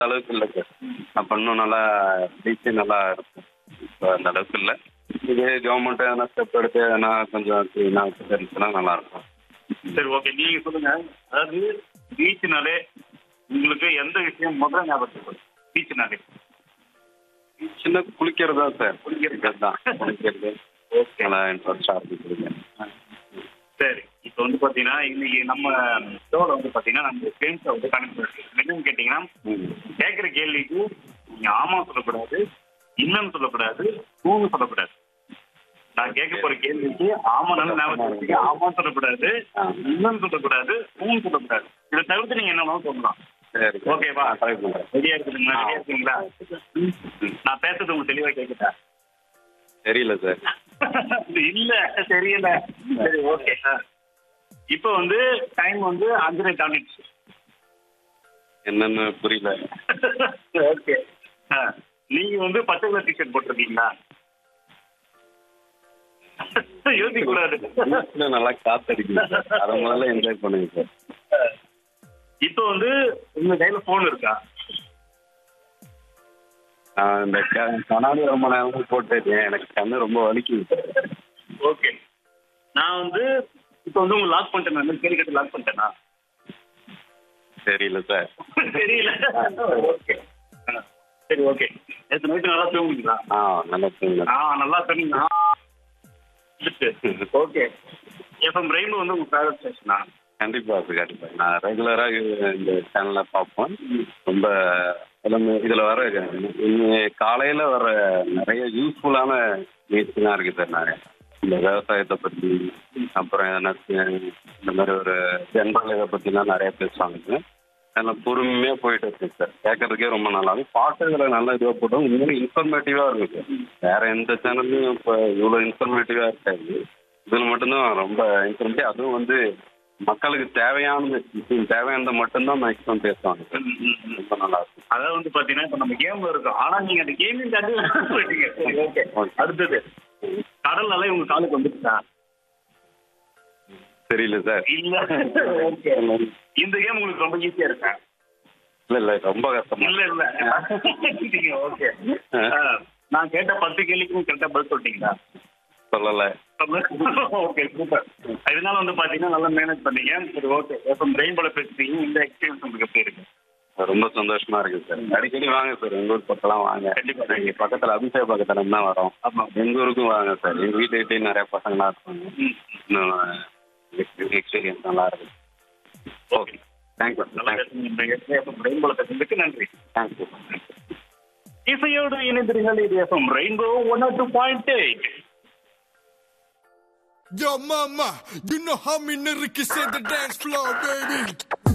அளவுக்கு இல்லை சார் அப்போ இன்னும் நல்லா ரீச்சு நல்லா இருக்கும் இப்போ அந்த அளவுக்கு இல்லை இதே கவர்மெண்ட் எதனா ஸ்டெப் எடுத்து எதனா கொஞ்சம் க்ளீனாக இருந்துச்சுன்னா நல்லா இருக்கும் சரி ஓகே நீங்க சொல்லுங்க அதாவது பீச்னாலே உங்களுக்கு எந்த விஷயம் முதல்ல ஞாபகத்துக்கு வரும் பீச்னாலே சின்ன குளிக்கிறது தான் சார் குளிக்கிறது தான் குளிக்கிறது ஓகே நல்லா இன்ட்ரெஸ்டாக இருக்கும் குளிக்க சரி இப்போ வந்து பார்த்தீங்கன்னா இன்னைக்கு நம்ம ஷோவில் வந்து பார்த்தீங்கன்னா நம்ம ஃப்ரெண்ட்ஸை வந்து கனெக்ட் பண்ணிருக்கு என்னன்னு கேட்டிங்கன்னா ம் கேட்குற கேள்விக்கு நீங்கள் ஆமாம் சொல்லக்கூடாது இல்லைன்னு சொல்லக்கூடாது பூன்னு சொல்லக்கூடாது நான் கேட்க போற கேள்விக்கு ஆமா நல்ல ஞாபகத்துக்கு ஆமான்னு சொல்லக்கூடாது இல்லைன்னு சொல்லக்கூடாது பூன்னு சொல்லக்கூடாது இதை தவிர்த்து நீங்க என்ன வேணாலும் சொல்லலாம் சரி ஓகேவா ட்ரை பண்ணுறேன் ரெடியா இருக்குதுங்களா ரெடியா இருக்கீங்களா நான் பேசுறது உங்களுக்கு தெளிவா கேட்குதா தெரியல சார் இல்ல தெரியல சரி ஓகே இப்போ வந்து டைம் வந்து அஞ்சரை தாண்டிடுச்சு என்னன்னு புரியல ஓகே நீங்க வந்து பச்சை கலர் டிஷர்ட் போட்டிருக்கீங்களா யோசிக்க கூடாது வீட்டுல நல்லா காத்தடிக்குது சார் அதை முதல்ல என்ஜாய் பண்ணுங்க சார் இப்போ வந்து உங்க கையில போன் இருக்கா நான் இந்த க- கண்ணாடி ரொம்ப நேரமா போட்டுருக்கேன் எனக்கு கண்ணு ரொம்ப வலிக்குது சார் ஓகே நான் வந்து இப்போ வந்து உங்க லாக் பண்ணிட்டேன் நான் கேள்வி கேட்டு லாக் பண்ணிட்டேனா தெரியல சார் தெரியல ஓகே சரி ஓகே நேற்று நைட்டு நல்லா தூங்குங்களா ஆ நல்லா தூங்குங்க ஆ நல்லா சொன்னீங்க ஓகே எஃப்எம் ரெயின்போ வந்து உங்க ஃபேவரட் ஸ்டேஷனா கண்டிப்பா சார் கண்டிப்பா நான் ரெகுலரா இந்த சேனல்ல பார்ப்பேன் ரொம்ப எல்லாமே இதுல வர இன்னி- காலையில வர நிறைய யூஸ்ஃபுல்லான நிகழ்ச்சிலாம் இருக்கு சார் நிறைய இந்த விவசாயத்தை பத்தி அப்புறம் எதனா இந்த மாதிரி ஒரு ஜென்ரல் இதை பத்திலாம் நிறைய பேசுவாங்க சார் அதெல்லாம் பொறுமையா போயிட்டு இருக்கு சார் கேட்கறதுக்கே ரொம்ப நல்லா இருக்கும் பாட்டுகளை நல்லா இதுவாக போட்டோம் உண்மையிலே இன்ஃபர்மேட்டிவா இருக்கும் சார் வேற எந்த சேனல்லையும் இப்போ இவ்வளோ இன்ஃபர்மேட்டிவா இருக்காது இதில் மட்டும்தான் ரொம்ப இன்ஃபர்மேட்டிவ் அதுவும் வந்து மக்களுக்கு தேவையானது இப்போ தேவையானதை மட்டும்தான் மேக்ஸிமம் பேசுவாங்க சார் ரொம்ப நல்லா இருக்கும் அதாவது வந்து பாத்தீங்கன்னா இப்ப நம்ம கேம்ல இருக்கோம் ஆனா நீங்க அந்த கேமிங் தாண்டி போயிட்டீங்க சரி, ஓகே அடுத்தது கடல் அலை உங்க காலுக்கு வந்துருச்சா தெரியல சார் இல்ல ஓகே இந்த கேம் உங்களுக்கு ரொம்ப ஈஸியா இருக்கா இல்ல இல்ல ரொம்ப கஷ்டமா இல்ல இல்ல ஓகே நான் கேட்ட பத்து கேள்விக்கும் கரெக்டா பதில் சொல்லிட்டீங்களா சொல்லல ஓகே சூப்பர் இதனால வந்து பாத்தீங்கன்னா நல்லா மேனேஜ் பண்ணீங்க சரி ஓகே எஃப்எம் ரெயின் போல பேசுறீங்க இந்த எக்ஸ்பீரியன்ஸ் உங்களுக்கு எப்படி இருக்கு ரொம்ப சந்தோஷமா இருக்கு சார் அடிக்கடி வாங்க சார் எங்க ஊர் பக்கம்லாம் வாங்க கண்டிப்பா. இங்க பக்கத்துல அபிஷேக பக்கத்துல தான் வரோம் ஆமா எங்க ஊருக்கும் வாங்க சார் எங்க வீட்டுக்கிட்டே நிறைய பசங்களாம் இருப்பாங்க ம். இன்னும் எக்ஸ்பீரியன்ஸ் நல்லா இருக்கு ஓகே தேங்க்யூ நல்லா பேசுறீங்க எஃப்எம் ரெயின் போல பேசுறதுக்கு நன்றி தேங்க்யூ இசையோடு இணைந்திருங்கள் இது FM rainbow one two point eight Yo, mama, you know how me nigga can set the dance floor, baby.